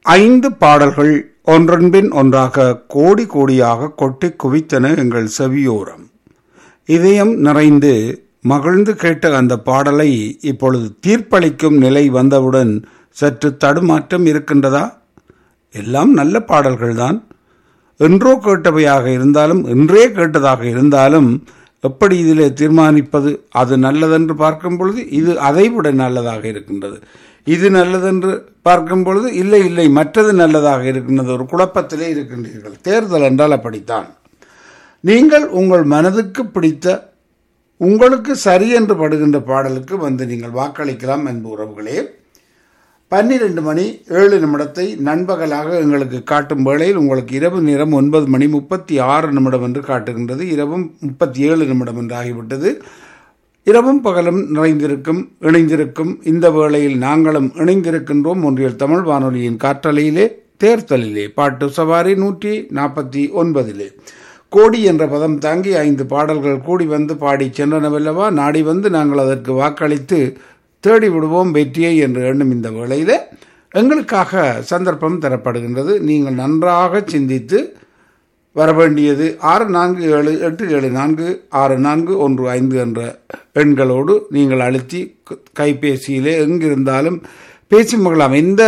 ஐந்து பாடல்கள் ஒன்றன்பின் ஒன்றாக கோடி கோடியாக கொட்டி குவித்தன எங்கள் செவியோரம் இதயம் நிறைந்து மகிழ்ந்து கேட்ட அந்த பாடலை இப்பொழுது தீர்ப்பளிக்கும் நிலை வந்தவுடன் சற்று தடுமாற்றம் இருக்கின்றதா எல்லாம் நல்ல பாடல்கள்தான் என்றோ கேட்டவையாக இருந்தாலும் இன்றே கேட்டதாக இருந்தாலும் எப்படி இதிலே தீர்மானிப்பது அது நல்லதென்று பார்க்கும் பொழுது இது அதைவிட நல்லதாக இருக்கின்றது இது நல்லதென்று பார்க்கும் பொழுது இல்லை இல்லை மற்றது நல்லதாக இருக்கின்றது ஒரு குழப்பத்திலே இருக்கின்றீர்கள் தேர்தல் என்றால் அப்படித்தான் நீங்கள் உங்கள் மனதுக்கு பிடித்த உங்களுக்கு சரி என்று படுகின்ற பாடலுக்கு வந்து நீங்கள் வாக்களிக்கலாம் என்பு உறவுகளே பன்னிரண்டு மணி ஏழு நிமிடத்தை நண்பகலாக எங்களுக்கு காட்டும் வேளையில் உங்களுக்கு இரவு நேரம் ஒன்பது மணி முப்பத்தி ஆறு நிமிடம் என்று காட்டுகின்றது இரவும் முப்பத்தி ஏழு நிமிடம் என்று ஆகிவிட்டது இரவும் பகலும் நிறைந்திருக்கும் இணைந்திருக்கும் இந்த வேளையில் நாங்களும் இணைந்திருக்கின்றோம் ஒன்றியல் தமிழ் வானொலியின் காற்றலையிலே தேர்தலிலே பாட்டு சவாரி நூற்றி நாற்பத்தி ஒன்பதிலே கோடி என்ற பதம் தாங்கி ஐந்து பாடல்கள் கூடி வந்து பாடி சென்றனவல்லவா நாடி வந்து நாங்கள் அதற்கு வாக்களித்து தேடி விடுவோம் வெற்றியை என்று எண்ணும் இந்த வேளையில் எங்களுக்காக சந்தர்ப்பம் தரப்படுகின்றது நீங்கள் நன்றாக சிந்தித்து வர வேண்டியது ஆறு நான்கு ஏழு எட்டு ஏழு நான்கு ஆறு நான்கு ஒன்று ஐந்து என்ற எண்களோடு நீங்கள் அழுத்தி கைபேசியிலே எங்கிருந்தாலும் பேசி மகளாம் எந்த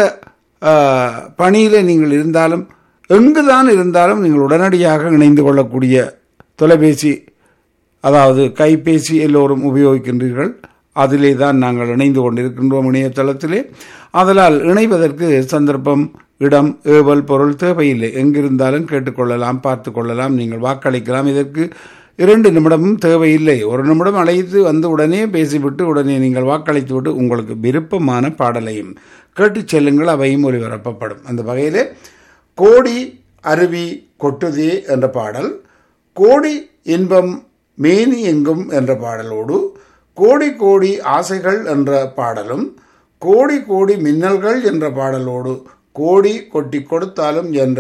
பணியில் நீங்கள் இருந்தாலும் எங்குதான் இருந்தாலும் நீங்கள் உடனடியாக இணைந்து கொள்ளக்கூடிய தொலைபேசி அதாவது கைபேசி எல்லோரும் உபயோகிக்கின்றீர்கள் அதிலே தான் நாங்கள் இணைந்து கொண்டிருக்கின்றோம் இணையதளத்திலே அதனால் இணைவதற்கு சந்தர்ப்பம் இடம் ஏவல் பொருள் தேவையில்லை எங்கிருந்தாலும் கேட்டுக்கொள்ளலாம் பார்த்து கொள்ளலாம் நீங்கள் வாக்களிக்கலாம் இதற்கு இரண்டு நிமிடமும் தேவையில்லை ஒரு நிமிடம் அழைத்து வந்து உடனே பேசிவிட்டு உடனே நீங்கள் வாக்களித்து விட்டு உங்களுக்கு விருப்பமான பாடலையும் கேட்டு செல்லுங்கள் அவையும் ஒளிபரப்பப்படும் அந்த வகையிலே கோடி அருவி கொட்டுதே என்ற பாடல் கோடி இன்பம் மேனி எங்கும் என்ற பாடலோடு கோடி கோடி ஆசைகள் என்ற பாடலும் கோடி கோடி மின்னல்கள் என்ற பாடலோடு கோடி கொட்டி கொடுத்தாலும் என்ற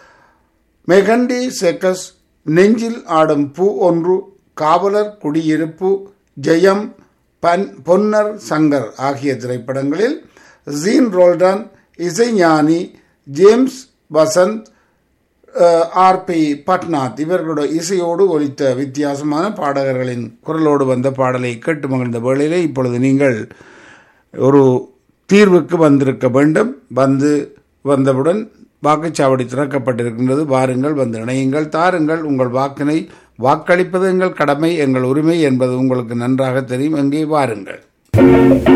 மெகண்டி செக்கஸ் நெஞ்சில் ஆடும் பூ ஒன்று காவலர் குடியிருப்பு ஜெயம் பன் பொன்னர் சங்கர் ஆகிய திரைப்படங்களில் ஜீன் ரோல்டன் இசைஞானி ஜேம்ஸ் வசந்த் ஆர் பி பட்நாத் இவர்களோட இசையோடு ஒலித்த வித்தியாசமான பாடகர்களின் குரலோடு வந்த பாடலை கேட்டு மகிழ்ந்த வேளையிலே இப்பொழுது நீங்கள் ஒரு தீர்வுக்கு வந்திருக்க வேண்டும் வந்து வந்தவுடன் வாக்குச்சாவடி திறக்கப்பட்டிருக்கின்றது வாருங்கள் வந்து இணையுங்கள் தாருங்கள் உங்கள் வாக்கினை வாக்களிப்பது எங்கள் கடமை எங்கள் உரிமை என்பது உங்களுக்கு நன்றாக தெரியும் எங்கே வாருங்கள்